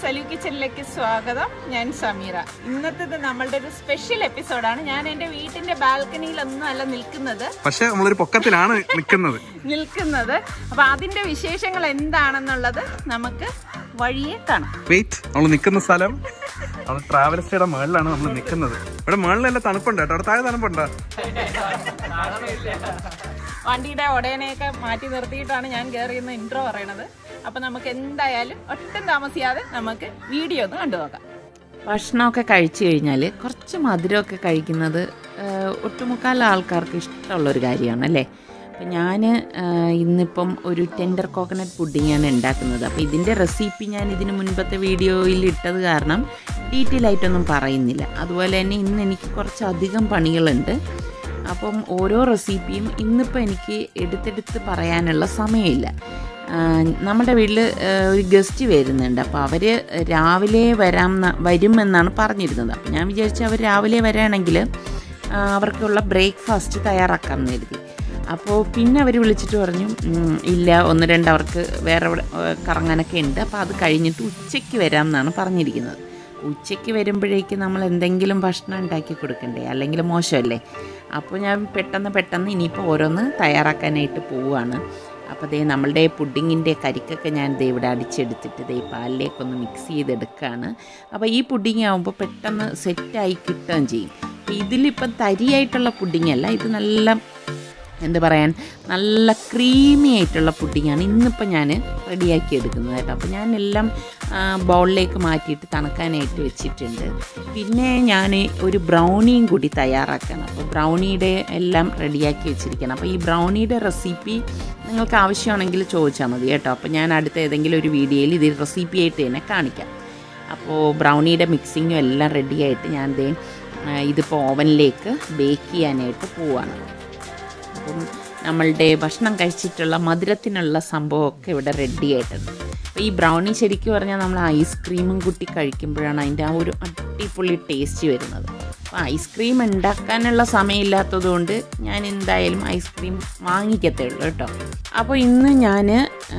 സലു കിച്ചണിലേക്ക് സ്വാഗതം ഞാൻ സമീറ ഇന്നത്തേത് നമ്മളുടെ ഒരു സ്പെഷ്യൽ എപ്പിസോഡാണ് ഞാൻ എൻ്റെ വീട്ടിന്റെ ബാൽക്കണിയിലൊന്നും അല്ല നിൽക്കുന്നത് പക്ഷെ നമ്മളൊരു പൊക്കത്തിലാണ് നിൽക്കുന്നത് നിൽക്കുന്നത് അപ്പൊ അതിന്റെ വിശേഷങ്ങൾ എന്താണെന്നുള്ളത് നമുക്ക് വഴിയെ കാണാം വെയിറ്റ് നമ്മൾ നിൽക്കുന്ന സ്ഥലം നമ്മൾ ട്രാവൽസ്റ്റയുടെ മുകളിലാണ് നമ്മൾ നിൽക്കുന്നത് ഇവിടെ മുകളിലെല്ലാം തണുപ്പുണ്ട് കേട്ടോ അവിടെ താഴെ തണുപ്പുണ്ടോ വണ്ടിയുടെ ഉടയനെയൊക്കെ മാറ്റി നിർത്തിയിട്ടാണ് ഞാൻ കയറിയെന്ന് ഇൻട്രോ പറയണത് അപ്പൊ നമുക്ക് എന്തായാലും ഒട്ടും താമസിയാതെ നമുക്ക് വീഡിയോ ഒന്ന് കണ്ടു നോക്കാം ഭക്ഷണമൊക്കെ കഴിച്ചു കഴിഞ്ഞാൽ കുറച്ച് മധുരമൊക്കെ കഴിക്കുന്നത് ആഹ്, ഒട്ടുമുക്കാൽ ആൾക്കാർക്ക് ഇഷ്ടമുള്ളൊരു കാര്യമാണ് അല്ലേ അപ്പം ഞാൻ ഇന്നിപ്പം ഒരു ടെൻഡർ കോക്കനട്ട് പുഡിങ്ങാണ് ഉണ്ടാക്കുന്നത് അപ്പോൾ ഇതിൻ്റെ റെസിപ്പി ഞാൻ ഇതിന് മുൻപത്തെ വീഡിയോയിൽ ഇട്ടത് കാരണം ഡീറ്റെയിൽ ആയിട്ടൊന്നും പറയുന്നില്ല അതുപോലെ തന്നെ ഇന്ന് എനിക്ക് കുറച്ചധികം പണികളുണ്ട് അപ്പം ഓരോ റെസിപ്പിയും ഇന്നിപ്പോൾ എനിക്ക് എടുത്തെടുത്ത് പറയാനുള്ള സമയമില്ല ആ, നമ്മുടെ വീട്ടിൽ ഒരു ഗസ്റ്റ് വരുന്നുണ്ട് അപ്പോൾ അവർ രാവിലെ വരാം ന്ന- വരുമെന്നാണ് പറഞ്ഞിരുന്നത് അപ്പോൾ ഞാൻ വിചാരിച്ചു അവർ രാവിലെ വരാണെങ്കിൽ ആ, അവർക്കുള്ള ബ്രേക്ക്ഫാസ്റ്റ് തയ്യാറാക്കാമെന്ന് കരുതി അപ്പോൾ പിന്നെ അവർ വിളിച്ചിട്ട് പറഞ്ഞു "ഉം, ഇല്ല ഒന്ന് രണ്ട് അവർക്ക് വേറെ ഇവിടെ, ഏ, കറങ്ങാനൊക്കെ ഉണ്ട് അപ്പോൾ അത് കഴിഞ്ഞിട്ട് ഉച്ചയ്ക്ക് വരാം എന്നാണ് പറഞ്ഞിരിക്കുന്നത് ഉച്ചയ്ക്ക് വരുമ്പോഴേക്ക് നമ്മൾ എന്തെങ്കിലും ഭക്ഷണം ഉണ്ടാക്കി കൊടുക്കണ്ടേ അല്ലെങ്കിൽ മോശമല്ലേ അപ്പോൾ ഞാൻ പെട്ടെന്ന് പെട്ടെന്ന് ഇനിയിപ്പോൾ ഓരോന്ന് തയ്യാറാക്കാനായിട്ട് പോവുകയാണ് അപ്പോൾ ദേ നമ്മളുടെ പുഡിങ്ങിൻ്റെ കരിക്കൊക്കെ ഞാൻ ദേ ഇവിടെ അടിച്ചെടുത്തിട്ട് ദേ പാലിലേക്കൊന്ന് മിക്സ് ചെയ്തെടുക്കുകയാണ് അപ്പോൾ ഈ പുഡിങ് ആകുമ്പോൾ പെട്ടെന്ന് സെറ്റായി കിട്ടുകയും ചെയ്യും ഇതിലിപ്പം തരിയായിട്ടുള്ള പുഡിങ് അല്ല ഇത് നല്ല എന്താ പറയാൻ നല്ല ക്രീമി ആയിട്ടുള്ള പുഡിങ്ങാണ് ഇന്നിപ്പോൾ ഞാൻ റെഡിയാക്കി എടുക്കുന്നത് കേട്ടോ അപ്പോൾ ഞാൻ എല്ലാം ബൗളിലേക്ക് മാറ്റിയിട്ട് തണുക്കാനായിട്ട് വെച്ചിട്ടുണ്ട് പിന്നെ ഞാൻ ഒരു ബ്രൗണിയും കൂടി തയ്യാറാക്കണം അപ്പോൾ ബ്രൗണിയുടെ എല്ലാം റെഡിയാക്കി വെച്ചിരിക്കണം അപ്പോൾ ഈ ബ്രൗണിയുടെ റെസിപ്പി നിങ്ങൾക്ക് ആവശ്യമാണെങ്കിൽ ചോദിച്ചാൽ മതി കേട്ടോ അപ്പോൾ ഞാൻ അടുത്ത ഏതെങ്കിലും ഒരു വീഡിയോയിൽ ഇത് റെസിപ്പി ആയിട്ട് തന്നെ കാണിക്കാം അപ്പോൾ ബ്രൗണിയുടെ മിക്സിങ്ങും എല്ലാം റെഡിയായിട്ട് ഞാൻ ദേ ആ, ഇതിപ്പോൾ ഓവനിലേക്ക് ബേക്ക് ചെയ്യാനായിട്ട് പോവാണ് അപ്പം നമ്മളുടെ ഭക്ഷണം കഴിച്ചിട്ടുള്ള മധുരത്തിനുള്ള സംഭവമൊക്കെ ഇവിടെ റെഡി ആയിട്ടുണ്ട് അപ്പോൾ ഈ ബ്രൗണി ശരിക്കും പറഞ്ഞാൽ നമ്മൾ ഐസ്ക്രീമും കൂട്ടി കഴിക്കുമ്പോഴാണ് അതിൻ്റെ ആ ഒരു അടിപൊളി ടേസ്റ്റ് വരുന്നത് അപ്പോൾ ഐസ്ക്രീം ഉണ്ടാക്കാനുള്ള സമയമില്ലാത്തത് കൊണ്ട് ഞാൻ എന്തായാലും ഐസ്ക്രീം വാങ്ങിക്കത്തേ ഉള്ളൂ കേട്ടോ അപ്പോൾ ഇന്ന് ഞാൻ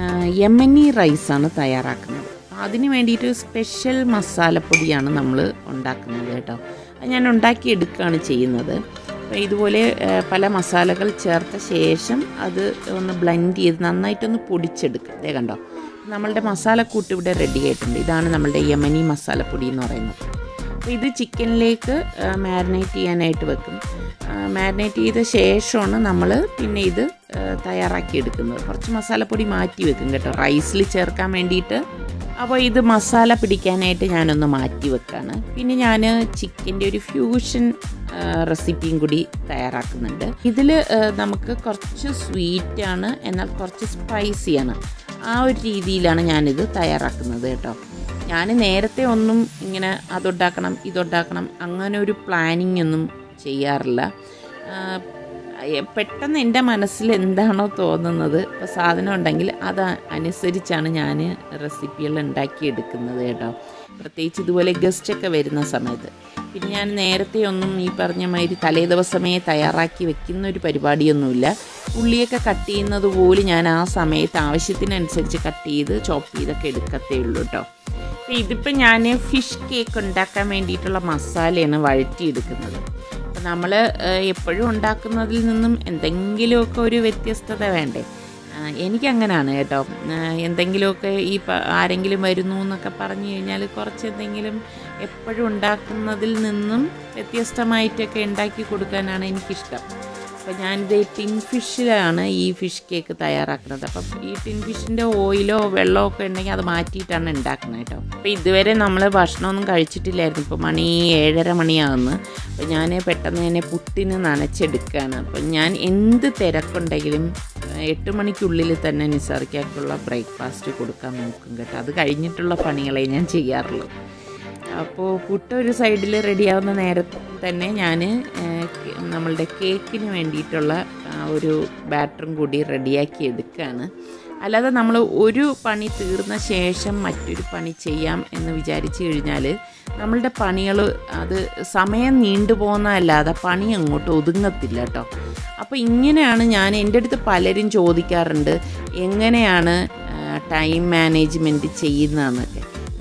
യമനി റൈസാണ് തയ്യാറാക്കുന്നത് അതിന് വേണ്ടിയിട്ട് സ്പെഷ്യൽ മസാലപ്പൊടിയാണ് നമ്മൾ ഉണ്ടാക്കുന്നത് കേട്ടോ അത് ഞാൻ ഉണ്ടാക്കിയെടുക്കുകയാണ് ചെയ്യുന്നത് അപ്പോൾ ഇതുപോലെ ആ, പല മസാലകൾ ചേർത്ത ശേഷം അത് ഒന്ന് ബ്ലെൻഡ് ചെയ്ത് നന്നായിട്ടൊന്ന് പൊടിച്ചെടുക്കുക അതേ കണ്ടോ നമ്മളുടെ മസാലക്കൂട്ട് ഇവിടെ റെഡി ആയിട്ടുണ്ട് ഇതാണ് നമ്മളുടെ യമനി മസാലപ്പൊടി എന്ന് പറയുന്നത് അപ്പോൾ ഇത് ചിക്കനിലേക്ക് മാരിനേറ്റ് ചെയ്യാനായിട്ട് വെക്കും മാരിനേറ്റ് ചെയ്ത ശേഷമാണ് നമ്മൾ പിന്നെ ഇത് ആ, തയ്യാറാക്കി എടുക്കുന്നത് കുറച്ച് മസാലപ്പൊടി മാറ്റി വെക്കും കേട്ടോ റൈസിൽ ചേർക്കാൻ വേണ്ടിയിട്ട് അപ്പോൾ ഇത് മസാല പിടിക്കാനായിട്ട് ഞാനൊന്ന് മാറ്റി വെക്കാണ് പിന്നെ ഞാൻ ചിക്കൻ്റെ ഒരു ഫ്യൂഷൻ റെസിപ്പിയും കൂടി തയ്യാറാക്കുന്നുണ്ട് ഇതിൽ നമുക്ക് കുറച്ച് സ്വീറ്റാണ് എന്നാൽ കുറച്ച് സ്പൈസിയാണ് ആ ഒരു രീതിയിലാണ് ഞാനിത് തയ്യാറാക്കുന്നത് കേട്ടോ ഞാൻ നേരത്തെ ഒന്നും ഇങ്ങനെ അതുണ്ടാക്കണം ഇതുണ്ടാക്കണം അങ്ങനെ ഒരു പ്ലാനിങ് ഒന്നും ചെയ്യാറില്ല ആ, എ- പെട്ടെന്ന് എൻ്റെ മനസ്സിൽ എന്താണോ തോന്നുന്നത് ഇപ്പോൾ സാധനം ഉണ്ടെങ്കിൽ അത് അനുസരിച്ചാണ് ഞാൻ റെസിപ്പികൾ ഉണ്ടാക്കിയെടുക്കുന്നത് കേട്ടോ പ്രത്യേകിച്ച് ഇതുപോലെ ഗസ്റ്റൊക്കെ വരുന്ന സമയത്ത് പിന്നെ ഞാൻ നേരത്തെ ഒന്നും ഈ പറഞ്ഞ മാതിരി തലേ ദിവസമേ തയ്യാറാക്കി വെക്കുന്ന ഒരു പരിപാടിയൊന്നുമില്ല ഉള്ളിയൊക്കെ കട്ട് ചെയ്യുന്നത് പോലും ഞാൻ ആ സമയത്ത് ആവശ്യത്തിനനുസരിച്ച് കട്ട് ചെയ്ത് ചോപ്പ് ചെയ്തൊക്കെ എടുക്കത്തേ ഉള്ളൂ കേട്ടോ അപ്പോൾ ഇതിപ്പോൾ ഞാൻ ഫിഷ് കേക്ക് ഉണ്ടാക്കാൻ വേണ്ടിയിട്ടുള്ള മസാലയാണ് വഴറ്റിയെടുക്കുന്നത് അപ്പോൾ നമ്മൾ എപ്പോഴും ഉണ്ടാക്കുന്നതിൽ നിന്നും എന്തെങ്കിലുമൊക്കെ ഒരു വ്യത്യസ്തത വേണ്ടേ ആ, എനിക്കങ്ങനെയാണ് കേട്ടോ ആ, എന്തെങ്കിലുമൊക്കെ ഈ പ- ആരെങ്കിലും വരുന്നു എന്നൊക്കെ പറഞ്ഞു കഴിഞ്ഞാൽ കുറച്ച് എന്തെങ്കിലും എപ്പോഴും ഉണ്ടാക്കുന്നതിൽ നിന്നും വ്യത്യസ്തമായിട്ടൊക്കെ ഉണ്ടാക്കി കൊടുക്കാനാണ് എനിക്കിഷ്ടം അപ്പോൾ ഞാനിത് ടിൻ ഫിഷിലാണ് ഈ ഫിഷ് കേക്ക് തയ്യാറാക്കുന്നത് അപ്പം ഈ ടിൻ ഫിഷിൻ്റെ ഓയിലോ വെള്ളമോ ഒക്കെ ഉണ്ടെങ്കിൽ അത് മാറ്റിയിട്ടാണ് ഉണ്ടാക്കുന്നത് കേട്ടോ അപ്പോൾ ഇതുവരെ നമ്മൾ ഭക്ഷണമൊന്നും കഴിച്ചിട്ടില്ലായിരുന്നു ഇപ്പോൾ മണി ഏഴര മണിയാകുന്നു അപ്പോൾ ഞാൻ പെട്ടെന്ന് തന്നെ പുട്ടിന് നനച്ചെടുക്കുകയാണ് അപ്പം ഞാൻ എന്ത് തിരക്കുണ്ടെങ്കിലും ഏഹ്, എട്ട് മണിക്കുള്ളിൽ തന്നെ നിസാറിക്കാക്കുള്ള ബ്രേക്ക്ഫാസ്റ്റ് കൊടുക്കാൻ നോക്കും കേട്ടോ അത് കഴിഞ്ഞിട്ടുള്ള പണികളെ ഞാൻ ചെയ്യാറുള്ളൂ അപ്പോൾ പുട്ട് ഒരു സൈഡിൽ റെഡിയാവുന്ന നേരത്തെ തന്നെ ഞാൻ നമ്മളുടെ കേക്കിന് വേണ്ടിയിട്ടുള്ള ആ, ഒരു ബാറ്ററും കൂടി റെഡിയാക്കി എടുക്കുകയാണ് അല്ലാതെ നമ്മൾ ഒരു പണി തീർന്ന ശേഷം മറ്റൊരു പണി ചെയ്യാം എന്ന് വിചാരിച്ചു കഴിഞ്ഞാൽ നമ്മളുടെ പണികൾ അത് സമയം നീണ്ടുപോകുന്നതല്ലാതെ പണി അങ്ങോട്ട് ഒതുങ്ങത്തില്ല കേട്ടോ അപ്പോൾ ഇങ്ങനെയാണ് ഞാൻ എൻ്റെ അടുത്ത് പലരും ചോദിക്കാറുണ്ട് എങ്ങനെയാണ് ടൈം മാനേജ്മെൻറ്റ് ചെയ്യുന്നതെന്നൊക്കെ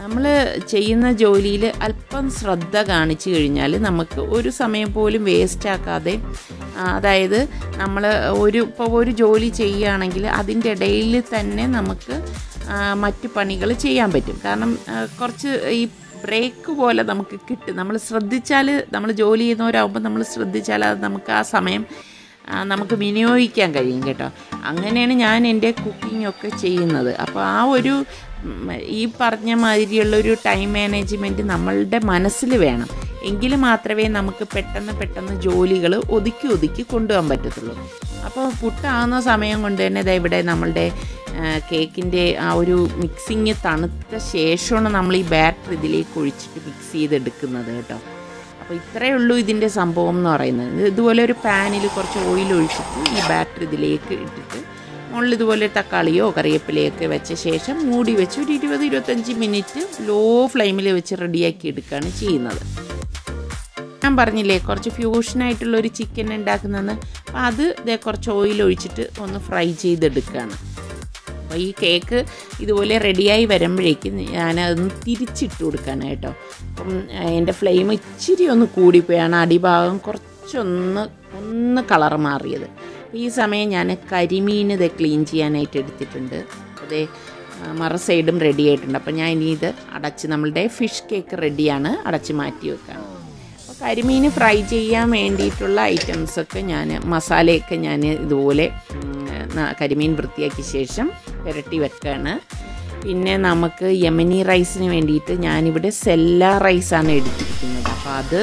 നമ്മൾ ചെയ്യുന്ന ജോലിയിൽ അല്പം ശ്രദ്ധ കാണിച്ചു കഴിഞ്ഞാൽ നമുക്ക് ഒരു സമയം പോലും വേസ്റ്റ് ആക്കാതെ ആ, അതായത് നമ്മൾ ഒരു ഇപ്പോൾ ഒരു ജോലി ചെയ്യുകയാണെങ്കിൽ അതിൻ്റെ ഇടയിൽ തന്നെ നമുക്ക് ആ, മറ്റു പണികൾ ചെയ്യാൻ പറ്റും കാരണം ആ, കുറച്ച് ഈ ബ്രേക്ക് പോലെ നമുക്ക് കിട്ടും നമ്മൾ ശ്രദ്ധിച്ചാൽ നമ്മൾ ജോലി ചെയ്യുന്നവരാകുമ്പോൾ നമ്മൾ ശ്രദ്ധിച്ചാൽ അത് നമുക്ക് ആ സമയം ആ, നമുക്ക് വിനിയോഗിക്കാൻ കഴിയും കേട്ടോ അങ്ങനെയാണ് ഞാൻ എൻ്റെ കുക്കിംഗ് ഒക്കെ ചെയ്യുന്നത് അപ്പോൾ ആ ഒരു ഉം, ഈ പറഞ്ഞ മാതിരിയുള്ളൊരു ടൈം മാനേജ്മെൻറ്റ് നമ്മളുടെ മനസ്സിൽ വേണം എങ്കിൽ മാത്രമേ നമുക്ക് പെട്ടെന്ന് പെട്ടെന്ന് ജോലികൾ ഒതുക്കി ഒതുക്കി കൊണ്ടുപോകാൻ പറ്റത്തുള്ളൂ അപ്പോൾ പുട്ടാകുന്ന സമയം കൊണ്ട് തന്നെ ദാ ഇവിടെ നമ്മളുടെ കേക്കിൻ്റെ ആ ഒരു മിക്സിങ് തണുത്ത ശേഷമാണ് നമ്മൾ ഈ ബാറ്റർ ഇതിലേക്ക് ഒഴിച്ചിട്ട് മിക്സ് ചെയ്തെടുക്കുന്നത് കേട്ടോ അപ്പോൾ ഇത്രയേ ഉള്ളൂ ഇതിൻ്റെ സംഭവം എന്ന് പറയുന്നത് ഇത് ഇതുപോലെ ഒരു പാനിൽ കുറച്ച് ഓയിൽ ഒഴിച്ചിട്ട് ഈ ബാറ്റർ ഇതിലേക്ക് ഇട്ടിട്ട് മുകളിൽ ഇതുപോലെ തക്കാളിയോ കറിവേപ്പിലയൊക്കെ വെച്ച ശേഷം മൂടി വെച്ച് ഒരു ഇരുപത് ഇരുപത്തഞ്ച് മിനിറ്റ് ലോ ഫ്ലെയിമിൽ വെച്ച് റെഡിയാക്കി എടുക്കുകയാണ് ചെയ്യുന്നത് ഞാൻ പറഞ്ഞില്ലേ കുറച്ച് ഫ്യൂഷനായിട്ടുള്ള ഒരു ചിക്കൻ ഉണ്ടാക്കുന്നതെന്ന് അപ്പോൾ അത് ഇതേ കുറച്ച് ഓയിൽ ഒഴിച്ചിട്ട് ഒന്ന് ഫ്രൈ ചെയ്തെടുക്കുകയാണ് അപ്പോൾ ഈ കേക്ക് ഇതുപോലെ റെഡിയായി വരുമ്പോഴേക്കും ഞാനതൊന്ന് തിരിച്ചിട്ട് കൊടുക്കാണ് കേട്ടോ അപ്പം ഏഹ്, എൻ്റെ ഫ്ലെയിം ഇച്ചിരി ഒന്ന് കൂടിപ്പോയാണ് അടിഭാഗം കുറച്ചൊന്ന് ഒന്ന് കളർ മാറിയത് അപ്പോൾ ഈ സമയം ഞാൻ കരിമീൻ ഇത് ക്ലീൻ ചെയ്യാനായിട്ട് എടുത്തിട്ടുണ്ട് അതേ മറ സൈഡും റെഡി ആയിട്ടുണ്ട് അപ്പോൾ ഞാൻ ഇനി ഇത് അടച്ച് നമ്മളുടെ ഫിഷ് കേക്ക് റെഡിയാണ് അടച്ച് മാറ്റി വെക്കുകയാണ് അപ്പോൾ കരിമീൻ ഫ്രൈ ചെയ്യാൻ വേണ്ടിയിട്ടുള്ള ഐറ്റംസൊക്കെ ഞാൻ മസാലയൊക്കെ ഞാൻ ഇതുപോലെ ഉം, ന- കരിമീൻ വൃത്തിയാക്കിയ ശേഷം പുരട്ടി വെക്കുകയാണ് പിന്നെ നമുക്ക് യമനി റൈസിന് വേണ്ടിയിട്ട് ഞാനിവിടെ സെല്ല റൈസാണ് എടുത്തിരിക്കുന്നത് അപ്പോൾ അത്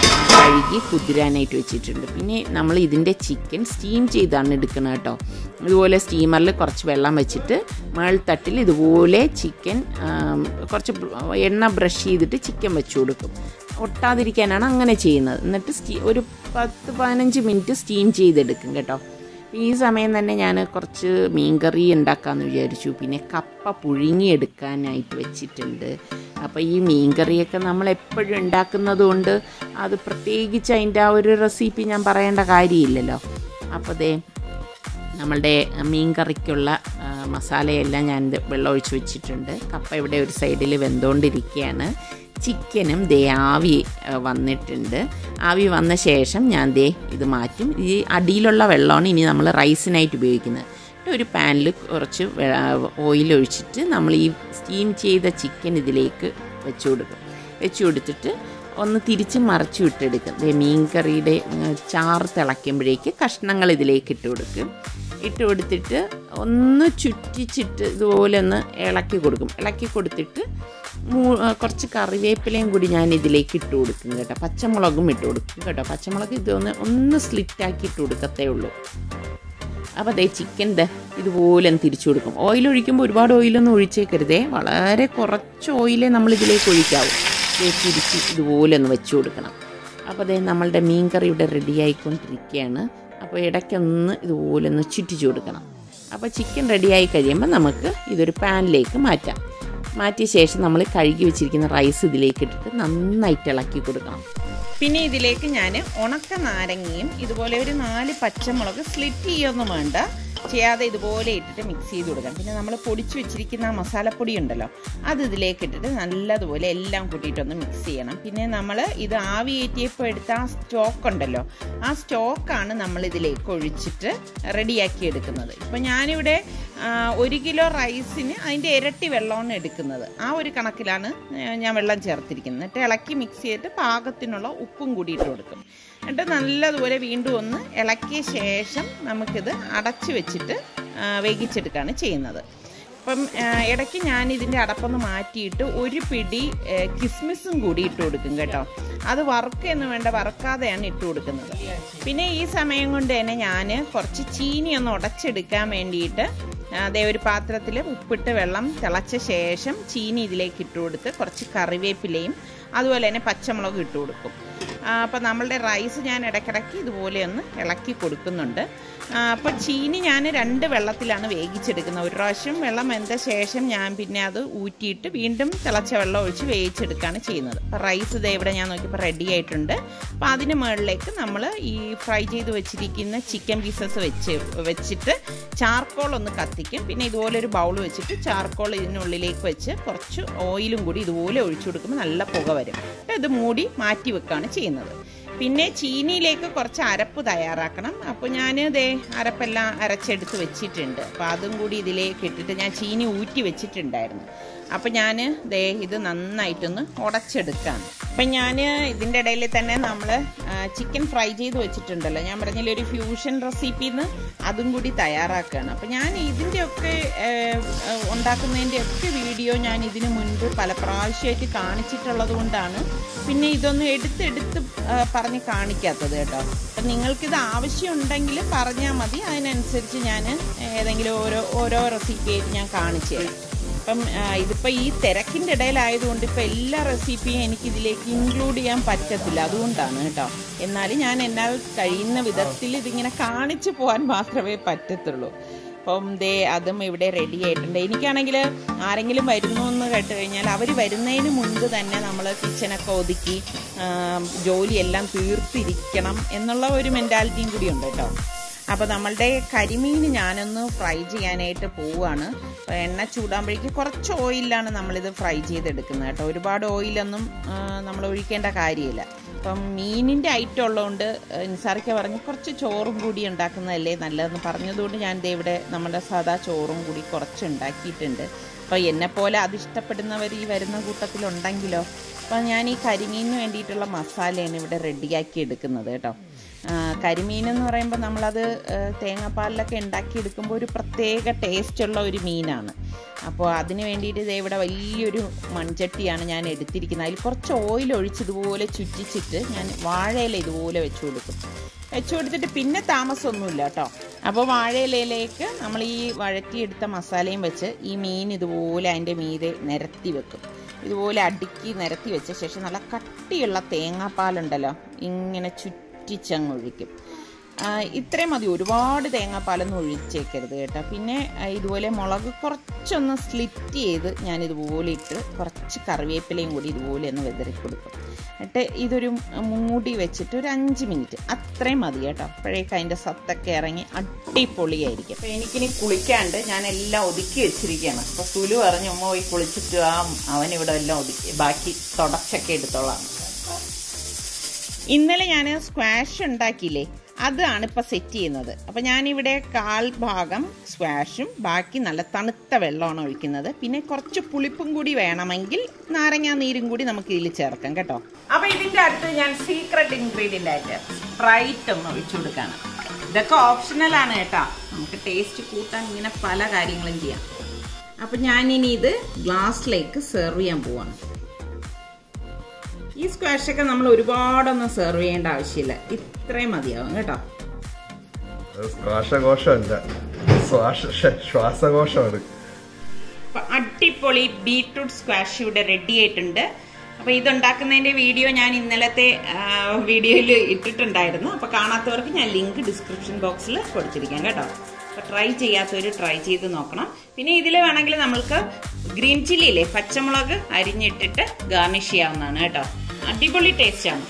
കഴുകി കുതിരാനായിട്ട് വെച്ചിട്ടുണ്ട് പിന്നെ നമ്മൾ ഇതിൻ്റെ ചിക്കൻ സ്റ്റീം ചെയ്താണ് എടുക്കുന്നത് കേട്ടോ ഇതുപോലെ സ്റ്റീമറിൽ കുറച്ച് വെള്ളം വെച്ചിട്ട് മേൾത്തട്ടിൽ ഇതുപോലെ ചിക്കൻ കുറച്ച് ബ്ര- എണ്ണ ബ്രഷ് ചെയ്തിട്ട് ചിക്കൻ വെച്ച് കൊടുക്കും ഒട്ടാതിരിക്കാനാണ് അങ്ങനെ ചെയ്യുന്നത് എന്നിട്ട് സ്റ്റീ ഒരു പത്ത് പതിനഞ്ച് മിനിറ്റ് സ്റ്റീം ചെയ്തെടുക്കും കേട്ടോ ഈ സമയം തന്നെ ഞാൻ കുറച്ച് മീൻകറി ഉണ്ടാക്കാമെന്ന് വിചാരിച്ചു പിന്നെ കപ്പ പുഴുങ്ങിയെടുക്കാനായിട്ട് വെച്ചിട്ടുണ്ട് അപ്പോൾ ഈ മീൻകറിയൊക്കെ നമ്മൾ എപ്പോഴും ഉണ്ടാക്കുന്നത് കൊണ്ട് അത് പ്രത്യേകിച്ച് അതിൻ്റെ ആ ഒരു റെസിപ്പി ഞാൻ പറയേണ്ട കാര്യമില്ലല്ലോ അപ്പോൾ ദേ നമ്മളുടെ മീൻ കറിക്കുള്ള ആ, മസാലയെല്ലാം ഞാൻ ഇത് വെള്ളം ഒഴിച്ച് വെച്ചിട്ടുണ്ട് കപ്പ ഇവിടെ ഒരു സൈഡിൽ വെന്തുകൊണ്ടിരിക്കുകയാണ് ചിക്കനും ദേ ആവി ആ, വന്നിട്ടുണ്ട് ആവി വന്ന ശേഷം ഞാൻ ദേ ഇത് മാറ്റും ഈ അടിയിലുള്ള വെള്ളമാണ് ഇനി നമ്മൾ റൈസിനായിട്ട് ഉപയോഗിക്കുന്നത് എന്നിട്ട് ഒരു പാനിൽ കുറച്ച് ഓയിൽ ഒഴിച്ചിട്ട് നമ്മൾ ഈ സ്റ്റീം ചെയ്ത ചിക്കൻ ഇതിലേക്ക് വെച്ച് കൊടുക്കും വെച്ച് കൊടുത്തിട്ട് ഒന്ന് തിരിച്ച് മറച്ചു വിട്ടെടുക്കും ദേ മീൻ കറിയുടെ ഉം, ചാറ് തിളയ്ക്കുമ്പോഴേക്ക് കഷ്ണങ്ങൾ ഇതിലേക്ക് ഇട്ട് കൊടുക്കും ഇട്ട് കൊടുത്തിട്ട് ഒന്ന് ചുറ്റിച്ചിട്ട് ഇതുപോലെ ഒന്ന് ഇളക്കി കൊടുക്കും ഇളക്കി കൊടുത്തിട്ട് മൂ- ആ, കുറച്ച് കറിവേപ്പിലയും കൂടി ഞാൻ ഇതിലേക്ക് ഇട്ട് കൊടുക്കും കേട്ടോ പച്ചമുളകും ഇട്ട് കൊടുക്കും കേട്ടോ പച്ചമുളക് ഇതൊന്ന് ഒന്ന് സ്ലിറ്റാക്കി ഇട്ട് കൊടുക്കത്തേ ഉള്ളൂ അപ്പോൾ അതേ ചിക്കൻ ദ ഇതുപോലെ ഒന്ന് തിരിച്ചു കൊടുക്കും ഓയിൽ ഒഴിക്കുമ്പോൾ ഒരുപാട് ഓയിലൊന്നും ഒഴിച്ചേക്കരുതേ വളരെ കുറച്ച് ഓയിലേ നമ്മൾ ഇതിലേക്ക് ഒഴിക്കാവൂ ദേ തിരിച്ച് ഇതുപോലെ ഒന്ന് വെച്ച് കൊടുക്കണം അപ്പോൾ അതേ നമ്മളുടെ മീൻ കറി ഇവിടെ റെഡി ആയിക്കൊണ്ടിരിക്കുകയാണ് അപ്പോൾ ഇടയ്ക്കൊന്ന് ഇതുപോലെ ഒന്ന് ചുറ്റിച്ചു കൊടുക്കണം അപ്പോൾ ചിക്കൻ റെഡിയായി കഴിയുമ്പോൾ നമുക്ക് ഇതൊരു പാനിലേക്ക് മാറ്റാം മാറ്റിയ ശേഷം നമ്മൾ കഴുകി വെച്ചിരിക്കുന്ന റൈസ് ഇതിലേക്ക് ഇട്ടിട്ട് നന്നായിട്ട് ഇളക്കി കൊടുക്കണം പിന്നെ ഇതിലേക്ക് ഞാൻ ഉണക്ക നാരങ്ങയും ഇതുപോലെ ഒരു നാല് പച്ചമുളക് സ്ലിറ്റ് ചെയ്യൊന്നും വേണ്ട ചെയ്യാതെ ഇതുപോലെ ഇട്ടിട്ട് മിക്സ് ചെയ്ത് കൊടുക്കാം പിന്നെ നമ്മൾ പൊടിച്ചു വെച്ചിരിക്കുന്ന ആ മസാലപ്പൊടി ഉണ്ടല്ലോ അത് ഇതിലേക്ക് ഇട്ടിട്ട് നല്ലതുപോലെ എല്ലാം കൂട്ടിയിട്ടൊന്ന് മിക്സ് ചെയ്യണം പിന്നെ നമ്മൾ ഇത് ആവിയേറ്റിയപ്പോൾ എടുത്ത ആ സ്റ്റോക്ക് ഉണ്ടല്ലോ ആ സ്റ്റോക്കാണ് നമ്മൾ ഇതിലേക്ക് ഒഴിച്ചിട്ട് റെഡിയാക്കി എടുക്കുന്നത് ഇപ്പം ഞാനിവിടെ ആ, ഒരു കിലോ റൈസിന് അതിൻ്റെ ഇരട്ടി വെള്ളമാണ് എടുക്കുന്നത് ആ ഒരു കണക്കിലാണ് ഏ, ഞാൻ വെള്ളം ചേർത്തിരിക്കുന്നത് എന്നിട്ട് ഇളക്കി മിക്സ് ചെയ്തിട്ട് പാകത്തിനുള്ള ഉപ്പും കൂടി ഇട്ട് കൊടുക്കും എന്നിട്ട് നല്ലതുപോലെ വീണ്ടും ഒന്ന് ഇളക്കിയ ശേഷം നമുക്കിത് അടച്ചു വെച്ചിട്ട് ആ, വേവിച്ചെടുക്കുകയാണ് ചെയ്യുന്നത് അപ്പം ആ, ഇടയ്ക്ക് ഞാൻ ഇതിൻ്റെ അടപ്പൊന്ന് മാറ്റിയിട്ട് ഒരു പിടി ഏ, കിസ്മിസും കൂടി ഇട്ട് കൊടുക്കും കേട്ടോ അത് വറുക്കുക എന്ന് വേണ്ട വറുക്കാതെയാണ് ഇട്ട് കൊടുക്കുന്നത് പിന്നെ ഈ സമയം കൊണ്ട് തന്നെ ഞാൻ കുറച്ച് ചീനി ഒന്ന് ഉടച്ചെടുക്കാൻ വേണ്ടിയിട്ട് അതേ ഒരു പാത്രത്തിൽ ഉപ്പിട്ട് വെള്ളം തിളച്ച ശേഷം ചീനി ഇതിലേക്ക് ഇട്ട് കൊടുത്ത് കുറച്ച് കറിവേപ്പിലയും അതുപോലെ തന്നെ പച്ചമുളക് ഇട്ട് കൊടുക്കും അപ്പോൾ നമ്മളുടെ റൈസ് ഞാൻ ഇടയ്ക്കിടയ്ക്ക് ഇതുപോലെ ഒന്ന് ഇളക്കി കൊടുക്കുന്നുണ്ട് അപ്പോൾ ചീനി ഞാൻ രണ്ട് വെള്ളത്തിലാണ് വേവിച്ചെടുക്കുന്നത് ഒരു പ്രാവശ്യം വെള്ളം വെന്ത ശേഷം ഞാൻ പിന്നെ അത് ഊറ്റിയിട്ട് വീണ്ടും തിളച്ച വെള്ളം ഒഴിച്ച് വേവിച്ചെടുക്കുകയാണ് ചെയ്യുന്നത് അപ്പോൾ റൈസ് ഇതേ ഇവിടെ ഞാൻ നോക്കിയപ്പോൾ റെഡി ആയിട്ടുണ്ട് അപ്പോൾ അതിന് മുകളിലേക്ക് നമ്മൾ ഈ ഫ്രൈ ചെയ്ത് വെച്ചിരിക്കുന്ന ചിക്കൻ പീസസ് വെച്ച് വെച്ചിട്ട് ചാർക്കോൾ ഒന്ന് കത്തിക്കും പിന്നെ ഇതുപോലെ ഒരു ബൗൾ വെച്ചിട്ട് ചാർക്കോൾ ഇതിനുള്ളിലേക്ക് വെച്ച് കുറച്ച് ഓയിലും കൂടി ഇതുപോലെ ഒഴിച്ചു കൊടുക്കുമ്പോൾ നല്ല പുക വരും അപ്പോൾ ഇത് മൂടി മാറ്റി വെക്കുകയാണ് ചെയ്യുന്നത് പിന്നെ ചീനിയിലേക്ക് കുറച്ച് അരപ്പ് തയ്യാറാക്കണം അപ്പോൾ ഞാൻ ദേ അരപ്പെല്ലാം അരച്ചെടുത്ത് വെച്ചിട്ടുണ്ട് അപ്പോൾ അതും കൂടി ഇതിലേക്ക് ഇട്ടിട്ട് ഞാൻ ചീനി ഊറ്റി വെച്ചിട്ടുണ്ടായിരുന്നു അപ്പം ഞാൻ ദേ ഇത് നന്നായിട്ടൊന്ന് ഉടച്ചെടുക്കുകയാണ് അപ്പം ഞാൻ ഇതിൻ്റെ ഇടയിൽ തന്നെ നമ്മൾ ചിക്കൻ ഫ്രൈ ചെയ്ത് വെച്ചിട്ടുണ്ടല്ലോ ഞാൻ പറഞ്ഞില്ല ഒരു ഫ്യൂഷൻ റെസിപ്പിന്ന് അതും കൂടി തയ്യാറാക്കുകയാണ് അപ്പം ഞാൻ ഇതിൻ്റെയൊക്കെ ഉണ്ടാക്കുന്നതിൻ്റെ ഒക്കെ വീഡിയോ ഞാൻ ഇതിനു മുൻപ് പല പ്രാവശ്യമായിട്ട് കാണിച്ചിട്ടുള്ളത് കൊണ്ടാണ് പിന്നെ ഇതൊന്നും എടുത്തെടുത്ത് ആ, പറഞ്ഞ് കാണിക്കാത്തത് കേട്ടോ അപ്പം നിങ്ങൾക്കിത് ആവശ്യമുണ്ടെങ്കിൽ പറഞ്ഞാൽ മതി അതിനനുസരിച്ച് ഞാൻ ഏതെങ്കിലും ഓരോ ഓരോ റെസിപ്പി ആയിട്ട് ഞാൻ കാണിച്ചു തരാം അപ്പം ആ, ഇതിപ്പോൾ ഈ തിരക്കിൻ്റെ ഇടയിലായതുകൊണ്ട് ഇപ്പോൾ എല്ലാ റെസിപ്പിയും എനിക്ക് ഇതിലേക്ക് ഇൻക്ലൂഡ് ചെയ്യാൻ പറ്റത്തില്ല അതുകൊണ്ടാണ് കേട്ടോ എന്നാലും ഞാൻ എന്നാൽ കഴിയുന്ന വിധത്തിൽ ഇതിങ്ങനെ കാണിച്ചു പോകാൻ മാത്രമേ പറ്റത്തുള്ളൂ അപ്പം ദേ അതും ഇവിടെ റെഡി ആയിട്ടുണ്ട് എനിക്കാണെങ്കിൽ ആരെങ്കിലും വരുന്നു എന്ന് കേട്ട് കഴിഞ്ഞാൽ അവർ വരുന്നതിന് മുൻപ് തന്നെ നമ്മൾ കിച്ചണൊക്കെ ഒതുക്കി ആ, ജോലിയെല്ലാം തീർത്തിരിക്കണം എന്നുള്ള ഒരു മെൻറ്റാലിറ്റിയും കൂടി ഉണ്ട് കേട്ടോ അപ്പോൾ നമ്മളുടെ കരിമീൻ ഞാനൊന്ന് ഫ്രൈ ചെയ്യാനായിട്ട് പോവുകയാണ് അപ്പോൾ എണ്ണ ചൂടാകുമ്പോഴേക്ക് കുറച്ച് ഓയിലാണ് നമ്മളിത് ഫ്രൈ ചെയ്തെടുക്കുന്നത് കേട്ടോ ഒരുപാട് ഓയിലൊന്നും നമ്മൾ ഒഴിക്കേണ്ട കാര്യമില്ല അപ്പം മീനിൻ്റെ ഐറ്റം ഉള്ളതുകൊണ്ട് നിസാറിക്ക പറഞ്ഞ് കുറച്ച് ചോറും കൂടി ഉണ്ടാക്കുന്നതല്ലേ നല്ലതെന്ന് പറഞ്ഞതുകൊണ്ട് ഞാൻ ദേ ഇവിടെ നമ്മുടെ സാധാ ചോറും കൂടി കുറച്ച് ഉണ്ടാക്കിയിട്ടുണ്ട് അപ്പോൾ എന്നെപ്പോലെ അത് ഇഷ്ടപ്പെടുന്നവർ ഈ വരുന്ന കൂട്ടത്തിലുണ്ടെങ്കിലോ അപ്പോൾ ഞാൻ ഈ കരിമീനിന് വേണ്ടിയിട്ടുള്ള മസാലയാണ് ഇവിടെ റെഡിയാക്കി എടുക്കുന്നത് കേട്ടോ ആ, കരിമീൻ എന്ന് പറയുമ്പോൾ നമ്മളത് ആ, തേങ്ങാപ്പാലിലൊക്കെ ഉണ്ടാക്കിയെടുക്കുമ്പോൾ ഒരു പ്രത്യേക ടേസ്റ്റുള്ള ഒരു മീനാണ് അപ്പോൾ അതിന് വേണ്ടിയിട്ട് ദേ ഇവിടെ വലിയൊരു മൺചട്ടിയാണ് ഞാൻ എടുത്തിരിക്കുന്നത് അതിൽ കുറച്ച് ഓയിൽ ഒഴിച്ച് ഇതുപോലെ ചുറ്റിച്ചിട്ട് ഞാൻ വാഴയില ഇതുപോലെ വെച്ച് കൊടുക്കും വെച്ച് കൊടുത്തിട്ട് പിന്നെ താമസമൊന്നുമില്ല കേട്ടോ അപ്പോൾ വാഴയിലയിലേക്ക് നമ്മൾ ഈ വഴറ്റിയെടുത്ത മസാലയും വെച്ച് ഈ മീൻ ഇതുപോലെ അതിൻ്റെ മീതെ നിരത്തി വെക്കും ഇതുപോലെ അടുക്കി നിരത്തി വെച്ച ശേഷം നല്ല കട്ടിയുള്ള തേങ്ങാപ്പാലുണ്ടല്ലോ ഇങ്ങനെ ചുറ്റിച്ചങ്ങ് ഒഴിക്കും ആ, ഇത്രയും മതി ഒരുപാട് തേങ്ങാപ്പാലൊന്നും ഒഴിച്ചേക്കരുത് കേട്ടോ പിന്നെ ആ, ഇതുപോലെ മുളക് കുറച്ചൊന്ന് സ്ലിറ്റ് ചെയ്ത് ഞാൻ ഇതുപോലെ ഇട്ട് കുറച്ച് കറിവേപ്പിലയും കൂടി ഇതുപോലെ ഒന്ന് വെതറി കൊടുക്കും എന്നിട്ട് ഇതൊരു മൂടി വെച്ചിട്ട് ഒരു അഞ്ച് മിനിറ്റ് അത്രയും മതി കേട്ടോ അപ്പോഴേക്ക് അതിൻ്റെ സത്തൊക്കെ ഇറങ്ങി അടിപൊളിയായിരിക്കും അപ്പോൾ എനിക്കിനി കുളിക്കാണ്ട് ഞാൻ എല്ലാം ഒതുക്കി വെച്ചിരിക്കുകയാണ് അപ്പോൾ സുലു പറഞ്ഞു ഉമ്മ പോയി കുളിച്ചിട്ട് ആ അവനിവിടെ എല്ലാം ഒതുക്കി ബാക്കി തുടച്ചൊക്കെ എടുത്തോളാം ഇന്നലെ ഞാൻ സ്ക്വാഷ് ഉണ്ടാക്കിയില്ലേ അതാണ് ഇപ്പൊ സെറ്റ് ചെയ്യുന്നത് അപ്പൊ ഞാനിവിടെ കാൽ ഭാഗം സ്ക്വാഷും ബാക്കി നല്ല തണുത്ത വെള്ളമാണ് ഒഴിക്കുന്നത് പിന്നെ കുറച്ച് പുളിപ്പും കൂടി വേണമെങ്കിൽ നാരങ്ങാ നീരും കൂടി നമുക്ക് ഇതിൽ ചേർക്കാം കേട്ടോ അപ്പൊ ഇതിന്റെ അടുത്ത് ഞാൻ സീക്രട്ട് ഇൻഗ്രീഡിയന്റ് ആയിട്ട് സ്പ്രൈറ്റ് ഒന്ന് ഒഴിച്ചു കൊടുക്കാണ് ഇതൊക്കെ ഓപ്ഷണൽ ആണ് കേട്ടോ നമുക്ക് ടേസ്റ്റ് കൂട്ടാൻ ഇങ്ങനെ പല കാര്യങ്ങളും ചെയ്യാം അപ്പൊ ഞാനിനി ഇത് ഗ്ലാസ്സിലേക്ക് സെർവ് ചെയ്യാൻ പോവാണ് ഈ സ്ക്വാഷൊക്കെ നമ്മൾ ഒരുപാടൊന്നും സെർവ് ചെയ്യേണ്ട ആവശ്യമില്ല ഇത്രയും മതിയാവും കേട്ടോ ശ്വാസകോശമല്ല ശ്വാസ ശ്ശെ, ശ്വാസകോശമാണ് അപ്പൊ അടിപൊളി ബീട്രൂട്ട് സ്ക്വാഷ് ഇവിടെ റെഡി ആയിട്ടുണ്ട് അപ്പൊ ഇതുണ്ടാക്കുന്നതിന്റെ വീഡിയോ ഞാൻ ഇന്നലത്തെ വീഡിയോയിൽ ഇട്ടിട്ടുണ്ടായിരുന്നു അപ്പൊ കാണാത്തവർക്ക് ഞാൻ ലിങ്ക് ഡിസ്ക്രിപ്ഷൻ ബോക്സിൽ കൊടുത്തിരിക്കാം കേട്ടോ അപ്പൊ ട്രൈ ചെയ്യാത്തവർ ട്രൈ ചെയ്ത് നോക്കണം പിന്നെ ഇതിൽ വേണമെങ്കിൽ നമ്മൾക്ക് ഗ്രീൻ ചില്ലി ഇല്ലേ പച്ചമുളക് അരിഞ്ഞിട്ടിട്ട് ഗാർണിഷ് ചെയ്യാവുന്നതാണ് കേട്ടോ അടിപൊളി ടേസ്റ്റ് ആണ്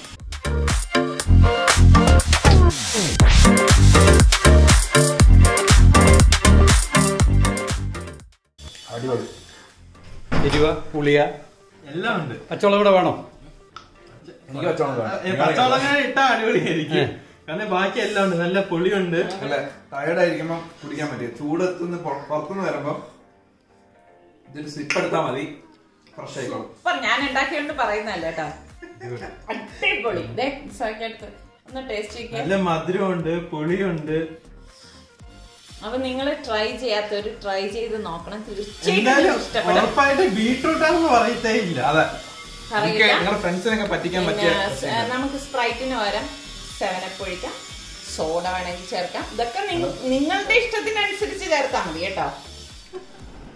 അടിപൊളി എരിവ പുളിയ എല്ലാം ഉണ്ട് പച്ചവളം കൂടെ വേണോ എനിക്ക് വെച്ചോണം പച്ചവളങ്ങ ഇട്ടാ അടിപൊളിയായിരിക്കും കാരണം ബാക്കി എല്ലാം ഉണ്ട് നല്ല പുളിയുണ്ട് അല്ല ടയർഡ് ആയിരിക്കുമ്പോ കുടിക്കാൻ പറ്റിയ ചൂടത്തുനിന്ന് പുറ- പുറത്തുനിന്ന് വരുമ്പോ ഇതൊരു സിപ്പ് എടുത്താൽ മതി ഫ്രഷ് ആയിക്കോളും സൂപ്പർ ഞാൻ ഉണ്ടാക്കിയോണ്ട് പറയുന്നല്ല കേട്ടോ അടിപൊളി ദേ, സോയ്ക്കടുത്ത് ഒന്ന് ടേസ്റ്റ് ചെയ്യിക്കാൻ നല്ല മധുരമുണ്ട് പുളിയുണ്ട് അപ്പൊ നിങ്ങൾ ട്രൈ ചെയ്യാത്തവര് ട്രൈ ചെയ്ത് നോക്കണം തീർച്ചയായിട്ടും എന്തായാലും നിങ്ങൾക്ക് ഇഷ്ടപ്പെടും ഉറപ്പായിട്ട് ബീട്രൂട്ട് ആണെന്ന് പറയത്തേ ഇല്ല അതെ അറിയില്ല. എനിക്ക് നിങ്ങളുടെ ഫ്രണ്ട്സിനൊക്കെ പറ്റിക്കാൻ പിന്നെ പറ്റിയ സ്- നമുക്ക് സ്പ്രൈറ്റിന് പകരം സെവനപ്പ് ഒഴിക്കാം സോഡ വേണമെങ്കിൽ ചേർക്കാം ഇതൊക്കെ നിങ്ങ- നിങ്ങളുടെ ഇഷ്ടത്തിനനുസരിച്ച് ചേർത്താൽ മതി കേട്ടോ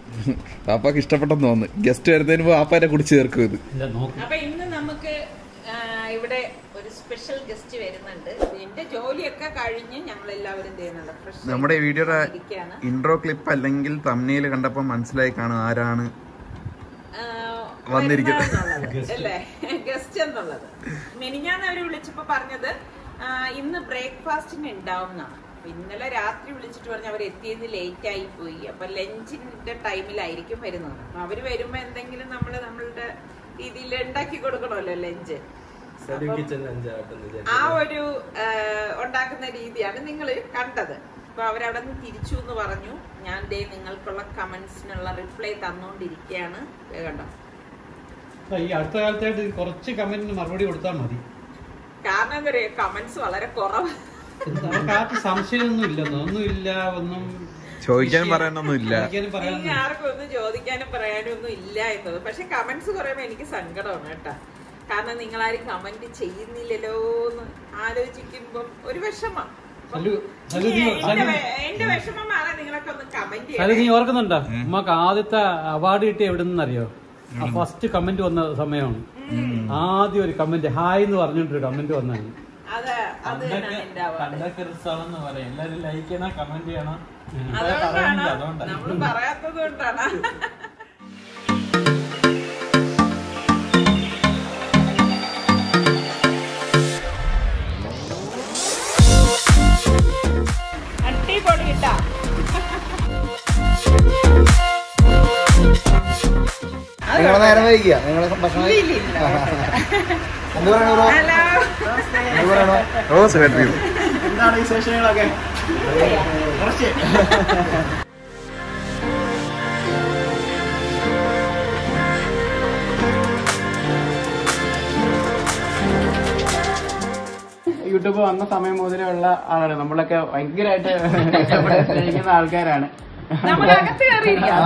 പാപ്പാക്ക് ഇഷ്ടപ്പെട്ടെന്ന് തോന്നുന്നു ഗസ്റ്റ് വരുന്നതിന് മുമ്പ് പാപ്പാനെ കുടിച്ച് ചേർക്കും ഇത് ഇല്ല നോക്ക് അപ്പൊ ഇന്ന് നമുക്ക് ആ, ഇവിടെ ഒരു സ്പെഷ്യൽ ഗസ്റ്റ് വരുന്നുണ്ട് എന്റെ ജോലിയൊക്കെ കഴിഞ്ഞ് ഞങ്ങൾ എല്ലാവരും ചെയ്യുന്നുണ്ട് Fresh നമ്മുടെ ഈ വീഡിയോയുടെ ഇരിക്കുകയാണ്. ഇൻട്രോ ക്ലിപ്പ് അല്ലെങ്കിൽ തമ്മിയിൽ കണ്ടപ്പോൾ മനസ്സിലായി കാണും ആരാണ് ആ, വന്നിരിക്കുന്നത്. വരുന്നതെന്നുള്ളത്, അല്ലേ ഗസ്റ്റ് എന്നുള്ളത് മെനിഞ്ഞാന്ന് അവര് വിളിച്ചപ്പോ പറഞ്ഞത് ആ, ഇന്ന് ബ്രേക്ക്ഫാസ്റ്റിന് ഉണ്ടാവും എന്നാണ് അപ്പൊ ഇന്നലെ രാത്രി വിളിച്ചിട്ട് പറഞ്ഞു അവർ എത്തിയത് ലേറ്റ് ആയി പോയി അപ്പൊ ലഞ്ചിന്റെ ടൈമിലായിരിക്കും വരുന്നത് അപ്പൊ അവര് വരുമ്പോ എന്തെങ്കിലും നമ്മള് നമ്മളുടെ രീതിയിൽ ഉണ്ടാക്കി കൊടുക്കണമല്ലോ ലഞ്ച് കിച്ചൺ അഞ്ചാട്ടെന്ന് ആ ഒരു ആ, ഉണ്ടാക്കുന്ന രീതിയാണ് നിങ്ങൾ കണ്ടത് അപ്പൊ അവരവിടെ നിന്ന് തിരിച്ചു എന്ന് പറഞ്ഞു ഞാൻ ദേ നിങ്ങൾക്കുള്ള കമന്റ്സിനുള്ള റിപ്ലൈ തന്നുകൊണ്ടിരിക്കുകയാണ് ദേ കണ്ടോ അപ്പൊ ഈ അടുത്ത കാലത്തായിട്ട് കുറച്ച് കമന്റിന് മറുപടി കൊടുത്താൽ മതി കാരണം എന്താ പറയുക കമന്റ്സ് വളരെ കുറവ് നമുക്ക് ആർക്കും സംശയമൊന്നും ഇല്ലെന്നോ ഒന്നും ഇല്ല ഒന്നും ചോദിക്കാനും വിഷയം- പറയാനൊന്നും ഇല്ല. ചോദിക്കാനും പറയാനൊന്നും എനിക്ക് ആർക്കും ഒന്നും ചോദിക്കാനും പറയാനും ഒന്നും ഇല്ല എന്നത് പക്ഷെ കമന്റ്സ് കുറയുമ്പോ എനിക്ക് സങ്കടമാണ് കേട്ടാ കാരണം നിങ്ങളാരും കമന്റ് ചെയ്യുന്നില്ലല്ലോ എന്ന് ആലോചിക്കുമ്പം ഒരു വിഷമം സലു സലു ഇനി നീ എന്റെ സലു വെ- എന്റെ വിഷമം മാറാൻ നിങ്ങളൊക്കെ ഒന്ന് കമന്റ് സലു നീ ചെയ്യണം ഓർക്കുന്നുണ്ടോ ഉമ്മക്ക് ആദ്യത്തെ അവാർഡ് കിട്ടിയ എവിടെ നിന്നറിയോ ആ ഫസ്റ്റ് കമന്റ് വന്ന സമയമാണ് ആദ്യം ഒരു കമന്റ് ഹായ് എന്ന് പറഞ്ഞിട്ടൊരു കമന്റ് വന്നാണ് അത് അത് തന്നെ എന്റെ അവാർഡ് പണ്ടൊക്കെ രസമാണെന്ന് പറയാം എല്ലാരും ലൈക്ക് ചെയ്യണം കമന്റ് ചെയ്യണം അതുകൊണ്ടാണ് അതുകൊണ്ടാണ് നമ്മൾ പറയാത്തത് കൊണ്ടാണ് അടിപൊളി ഇട്ടാ നിങ്ങൾ നേരം വൈകിയ നിങ്ങൾ ഭക്ഷണം എന്ത് പറയണു ബ്രോ ഹലോ എന്ത് പറയണു ഓ സെക്രട്ടറി എന്താണ് വിശേഷങ്ങളൊക്കെ കുറച്ച് യൂട്യൂബ് വന്ന സമയം മുതലേ ഉള്ള ആളാണ് നമ്മളൊക്കെ ഭയങ്കരമായിട്ട് ഇവിടെ സ്നേഹിക്കുന്ന ആൾക്കാരാണ് നമ്മൾ അകത്ത് കയറിയിരിക്കാം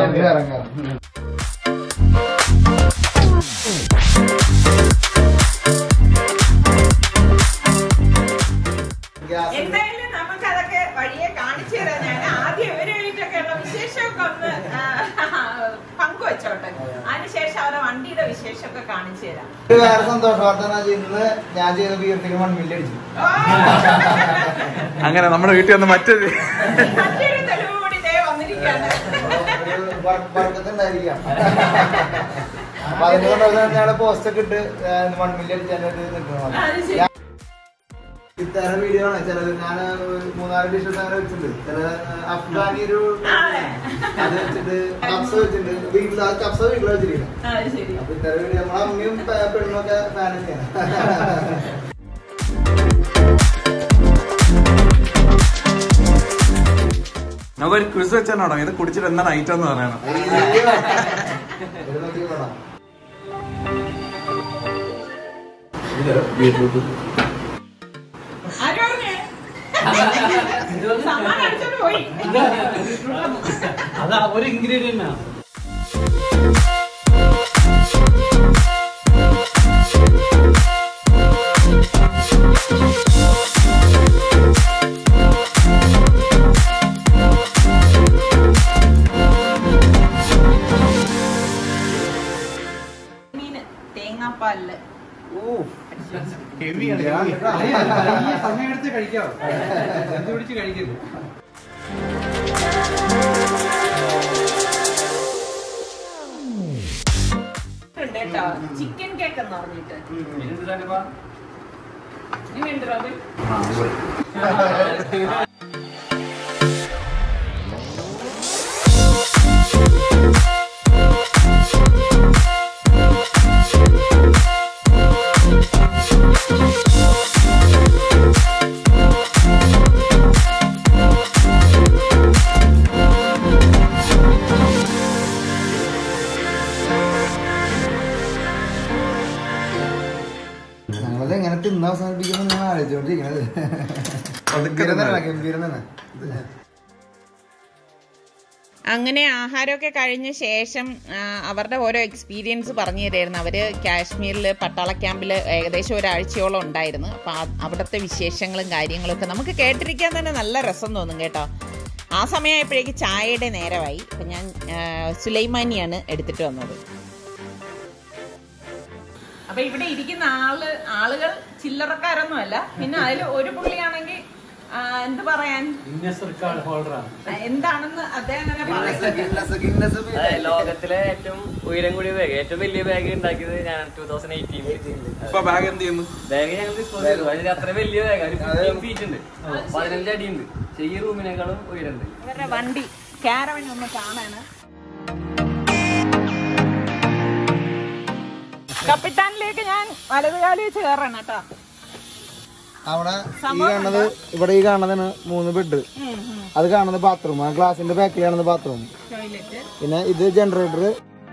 എന്തായാലും നമുക്ക് അതൊക്കെ വഴിയെ കാണിച്ചു തരാം ഞാൻ ആദ്യം ഇവരുമായിട്ടൊക്കെ ഉള്ള വിശേഷമൊക്കെ ഒന്ന് ആ, പങ്കുവെച്ചോട്ടെ അതിനുശേഷം അവരുടെ വണ്ടിയുടെ വിശേഷമൊക്കെ കാണിച്ചു തരാം ഒരു വേറെ സന്തോഷ വാർത്ത എന്ന് വെച്ചാൽ ഇന്ന് ഞാൻ ചെയ്ത കീർത്തിക്ക് വൺ മില്യൺ അടിച്ചു ഓ! അങ്ങനെ നമ്മുടെ വീട്ടിൽ വന്ന് മറ്റൊരു മറ്റൊരു തെളിവ് കൂടി ദേ വന്നിരിക്കുകയാണ് വർക്കത്തുണ്ടായിരിക്കാം അപ്പൊ അതിനുകൊണ്ടാണ് ഞങ്ങളുടെ പോസ്റ്റ് ഒക്കെ ഇട്ട് വൺ മില്യൺ അടിച്ചാൽ നിൽക്കുന്നത് അത് ശരി. ഇത്തരം വീഡിയോ ആണ് ചിലത് ഞാൻ മൂന്നാല് ഡിഷസ് അങ്ങനെ വെച്ചിട്ടുണ്ട് ചില അഫ്ഗാനി ഒരു അതെ. അത് വെച്ചിട്ട് കപ്സ വെച്ചിട്ടുണ്ട് വീട്ടിൽ ആ കപ്സ വീട്ടിൽ വെച്ചിരിക്കണം അത് ശരി അപ്പൊ ഇത്തരം വീഡിയോ നമ്മളെ അമ്മയും പെ- പെണ്ണും ഒക്കെ ഫാൻ തന്നെയാണ് നമുക്കൊരു ക്വിസ് വെച്ചാണോ ഇത് കുടിച്ചിട്ട് എന്താണ് ഐറ്റം എന്ന് പറയണം ഇത് നോക്കി കൊള്ളാം. ആര് പറഞ്ഞേ? സമ്മാനം അടിച്ചോണ്ട് പോയി അതാ ഒരു ഇൻഗ്രീഡിയന്റ് ആണ് മീന് തേങ്ങാപ്പാലില് വലിയ സമയം എടുത്ത് കഴിക്കാവോ എന്ത് പിടിച്ച് കഴിക്കരുത് ഉണ്ട് കേട്ടോ ചിക്കൻ കേക്ക് എന്ന് പറഞ്ഞിട്ട് ഇനി വേണ്ട റോബിൻ ഞങ്ങളത് എങ്ങനെ തിന്ന് അവസാനിപ്പിക്കുന്നു ഞാൻ ആലോചിച്ചോണ്ടിരിക്കണത് ഗംഭീരം തന്നെ ഗംഭീരം തന്നെ അങ്ങനെ ആഹാരമൊക്കെ കഴിഞ്ഞ ശേഷം ആ, അവരുടെ ഓരോ എക്സ്പീരിയൻസ് പറഞ്ഞു തരായിരുന്നു അവർ കാശ്മീരിൽ പട്ടാള ക്യാമ്പിൽ ഏകദേശം ഒരാഴ്ചയോളം ഉണ്ടായിരുന്നു അപ്പോൾ അവിടുത്തെ വിശേഷങ്ങളും കാര്യങ്ങളൊക്കെ നമുക്ക് കേട്ടിരിക്കാൻ തന്നെ നല്ല രസം തോന്നും കേട്ടോ ആ സമയമായപ്പോഴേക്ക് ചായയുടെ നേരമായി അപ്പം ഞാൻ ആ, സുലൈമാനിയാണ് എടുത്തിട്ട് വന്നത് അപ്പൊ ഇവിടെ ഇരിക്കുന്ന ആള് ആളുകൾ ചില്ലറക്കാരൊന്നുമല്ല പിന്നെ അതിൽ ഒരു പുള്ളിയാണെങ്കിൽ ആ, എന്ത് പറയാൻ ഗിന്നസ് റെക്കോർഡ് ഹോൾഡറാണ് ആ, എന്താണെന്ന് അദ്ദേഹം തന്നെ പറയുന്നത് ഗിന്നസ് ഗിന്നസ് അതെ, ലോകത്തിലെ ഏറ്റവും ഉയരം കൂടിയ ബാഗ് ഏറ്റവും വലിയ ബാഗ് ഉണ്ടാക്കിയത് ഞാൻ ടൂ തൗസൻഡ് എയ്റ്റീനിൽ ഇപ്പൊ ബാഗ് എന്ത് ചെയ്യുന്നു ബാഗ് ഞങ്ങൾ ഡിസ്പോസ് ചെയ്തു അതിന് അത്ര വലിയ ബാഗ് ഒരു ഫിഫ്റ്റീൻ ഫീറ്റ് ഉണ്ട് പതിനഞ്ച് അടി ഉണ്ട് ചെറിയ റൂമിനേക്കാളും ഉയരമുണ്ട് ഇവരുടെ വണ്ടി കാരവൻ ഒന്ന് കാണാണ് കപ്പിത്താനിലേക്ക് ഞാൻ വലതുകാലി വെച്ച് കയറണം കേട്ടോ അവിടെ ഈ കാണുന്നത് ഇവിടെ ഈ കാണുന്നതാണ് മൂന്ന് ബെഡ് അത് കാണുന്നത് ബാത്റൂം ആ ഗ്ലാസിന്റെ ബാക്കിൽ കാണുന്നത് ബാത്റൂം ടോയ്ലറ്റ് പിന്നെ ഇത് ജനറേറ്റർ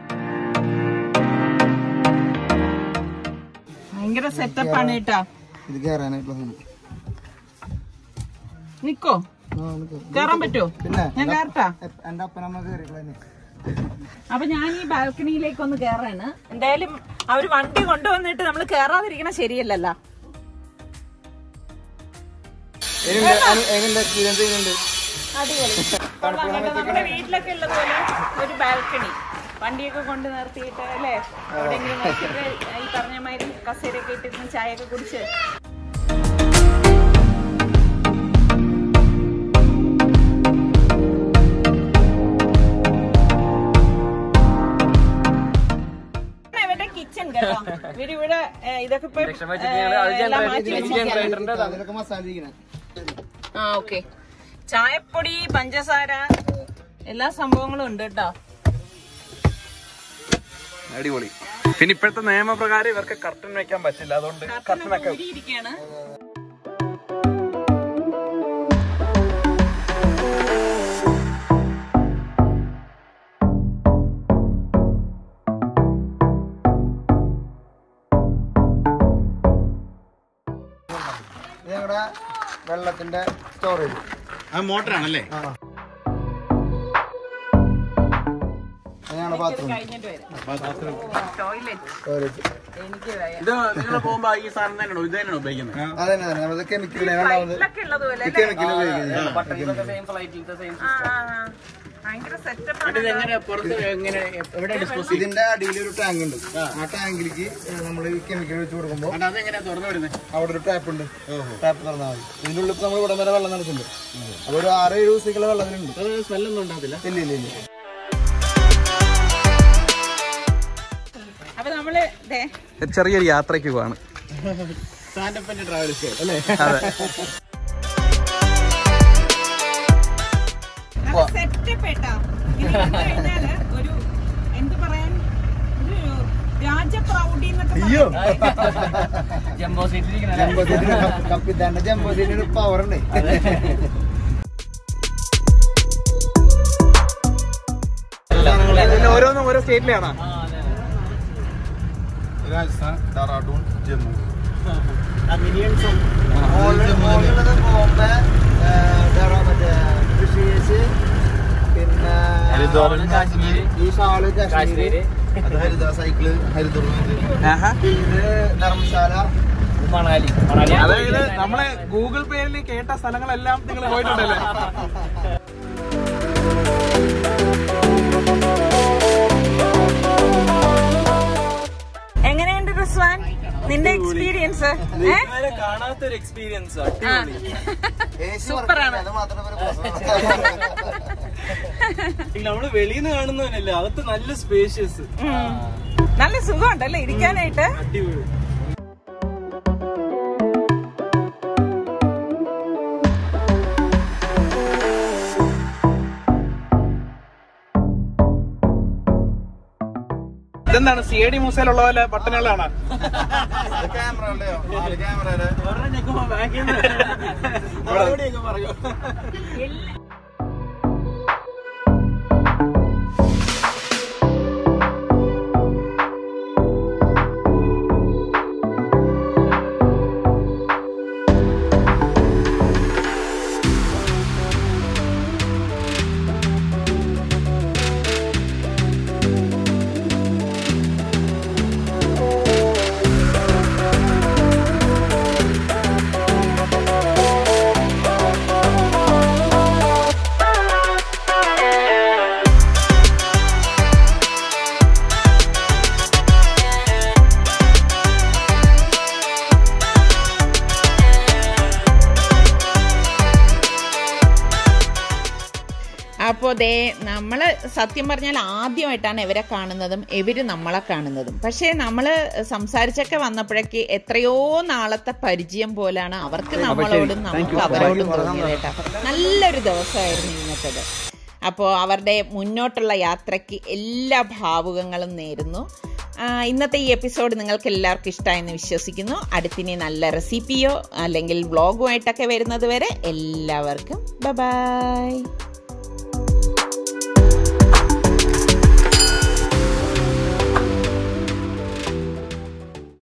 ഭയങ്കര സെറ്റപ്പ് ആണ് കേട്ടോ ഇത് കയറാനായിട്ടുള്ള സാധനം. നിക്കോ ആ, ഒന്ന് കേറ്. കേറാൻ പറ്റുമോ പിന്നെ ഞാൻ കയറട്ടാ എ- എന്റെ അപ്പനമ്മ കയറിയിട്ടുള്ള അപ്പൊ ഞാൻ ഈ ബാൽക്കണിയിലേക്ക് ഒന്ന് കേറാണ് എന്തായാലും അവര് വണ്ടി കൊണ്ടുവന്നിട്ട് നമ്മൾ കേറാതിരിക്കണ ശരിയല്ലല്ലോ എങ്ങനെ എക്സ്പീരിയൻസ് ചെയ്യുന്നുണ്ട് അടിപൊളി കൊള്ളാം കേട്ടോ. നമ്മുടെ വീട്ടിലൊക്കെ ഉള്ളതുപോലെ ഒരു ബാൽക്കണി വണ്ടിയൊക്കെ കൊണ്ട് നിർത്തിയിട്ട് അല്ലേ എവിടെയെങ്കിലും നോക്കിയിട്ട് ഈ പറഞ്ഞ മാതിരി കസേരയൊക്കെ ഇട്ടിരുന്ന് ചായയൊക്കെ കുടിച്ച് ഇവരുടെ കിച്ചൺ കേട്ടോ ഇവരിവിടെ ഏ, ഇതൊക്കെ ഇപ്പൊ ലക്ഷം വെച്ചിട്ട് ഞങ്ങള് അത് എല്ലാം generator- മാറ്റി ഇത് വെച്ചിരിക്കുകയാണ്. generator-ന്റെ ഇതാണ്. അതിലൊക്കെ മസാല ഇരിക്കണേ ആ ഓക്കെ ചായപ്പൊടി പഞ്ചസാര എല്ലാ സംഭവങ്ങളും ഉണ്ട് കേട്ടോ അടിപൊളി പിന്നെ ഇപ്പോഴത്തെ നിയമപ്രകാരം ഇവർക്ക് കർട്ടൻ വെക്കാൻ പറ്റില്ല അതുകൊണ്ട് കർട്ടൻ ഒക്കെ ഊരിയിരിക്കുകയാണ് ഇത് ഞങ്ങളുടെ വെള്ളത്തിന്റെ സ്റ്റോറേജ് മോട്ടറാണല്ലേ ആ അതാണ് ബാത്റൂം കഴിഞ്ഞിട്ട് വരും ടോയ്ലറ്റ് ടോയ്ലറ്റ് എനിക്ക് വയ്യ. ഇത് നിങ്ങൾ പോകുമ്പോ ഈ സാധനം തന്നെയാണോ ഇത് തന്നെയാണോ ഉപയോഗിക്കുന്നത് അതന്നെ അതന്നെ നമ്മളത് കെമിക്കൽ രണ്ടാമത് ഫ്ലൈറ്റിലൊക്കെ ഉള്ളതുപോലെ അല്ലേ? കെമിക്കൽ ഉപയോഗിക്കുന്നത് ബട്ടൺസൊക്കെ സെയിം ഫ്ലൈറ്റിലത്തെ സെയിം ആ, ആ, ആ. ഭയങ്കര സെറ്റപ്പ് ഇത് എങ്ങനെ പുറത്ത് എങ്ങനെ എവിടെ ഡിസ്പോസ് ഇതിന്റെ അടിയിൽ ഒരു ടാങ്ക് ഉണ്ട് ആ ടാങ്കിലേക്ക് നമ്മൾ ഈ കെമിക്കൽ വെച്ച് കൊടുക്കുമ്പോൾ ചെയ്യും അതെങ്ങനെയാ തുറന്നു വിടുന്നത് അവിടെ ഒരു ടാപ്പ് ഉണ്ട് ടാപ്പ് തുറന്നാൽ മതി ഇതിന്റെ ഉള്ളിൽ നമ്മൾ ഇവിടെ വരെ വെള്ളം നടക്കുന്നുണ്ട് അപ്പൊ ഒരു ആറ് ഏഴ് ദിവസത്തേക്കുള്ള വെള്ളത്തിലുണ്ട് സ്മെല്ലൊന്നും ഉണ്ടാകത്തില്ല ഇല്ല ഇല്ല ഇല്ല അപ്പൊ നമ്മള് ദേ, ചെറിയൊരു യാത്രയ്ക്ക് പോവാണ് സ്റ്റാൻഡപ്പിന്റെ ട്രാവൽസ് അല്ലേ അതെ നല്ല സെറ്റപ്പ് കേട്ടോ ഇനി വന്നു കഴിഞ്ഞാല് ഒരു എന്ത് പറയാൻ ഒരു രാജപ്രൗഢി എന്നൊക്കെ പറയാം. ജംബോ സീറ്റിൽ ഇരിക്കണ ജംബോ സീറ്റിന് കപ്പിത്താന്റെ ജംബോ സീറ്റിന് ഒരു പവർ ഉണ്ട് ഇതിൽ ഓരോന്നും ഓരോ സ്റ്റേറ്റിലാണ് രാജസ്ഥാൻ ഡെറാഡൂൺ ജമ്മു ഓൾറെഡി ബോംബെ ഡെറാ മറ്റേ ഋഷികേശ് പിന്നെ കാശ്മീര് ഈ ഷാള് കാശ്മീര് കാശ്മീര് അത് ഹരിത സൈക്കിള് ഹരിദൂർ ഇത് ധർമ്മശാല മണാലി മണാലി അതായത് നമ്മളെ ഗൂഗിൾ പേരിൽ കേട്ട സ്ഥലങ്ങളെല്ലാം നിങ്ങൾ പോയിട്ടുണ്ടല്ലേ എങ്ങനെയുണ്ട് റിസ്വാൻ നിന്റെ എക്സ്പീരിയൻസ് കാണാത്തൊരു എക്സ്പീരിയൻസ് സൂപ്പറാണ്. അത് മാത്രമേ ഒരു പ്രശ്നം നമ്മള് വെളിയിൽ നിന്ന് കാണുന്നവനല്ലേ അകത്ത് നല്ല സ്പേഷ്യസ് നല്ല സുഖമുണ്ടല്ലേ ഇരിക്കാനായിട്ട് അടിപൊളി ഇതെന്താണ് സി ഐ ഡി മൂസയിലുള്ള പോലെ ബട്ടണുകളാണ് ക്യാമറ ഉണ്ടോ നാല് ക്യാമറയുടെ പറയൂ അപ്പോൾ ദേ നമ്മൾ സത്യം പറഞ്ഞാൽ ആദ്യമായിട്ടാണ് ഇവരെ കാണുന്നതും ഇവര് നമ്മളെ കാണുന്നതും പക്ഷേ നമ്മൾ സംസാരിച്ചൊക്കെ വന്നപ്പോഴേക്ക് എത്രയോ നാളത്തെ പരിചയം പോലാണ് അവർക്ക് നമ്മളോടും നമുക്ക് അവരോടും തോന്നിയത് കേട്ടോ നല്ലൊരു ദിവസമായിരുന്നു ഇന്നത്തേത് അപ്പോൾ അവരുടെ മുന്നോട്ടുള്ള യാത്രയ്ക്ക് എല്ലാ ഭാവുകങ്ങളും നേരുന്നു ആ, ഇന്നത്തെ ഈ എപ്പിസോഡ് നിങ്ങൾക്ക് എല്ലാവർക്കും ഇഷ്ടമായെന്ന് വിശ്വസിക്കുന്നു അടുത്തിനി നല്ല റെസിപ്പിയോ അല്ലെങ്കിൽ വ്ളോഗുമായിട്ടൊക്കെ വരുന്നത് വരെ എല്ലാവർക്കും ബ ബായ്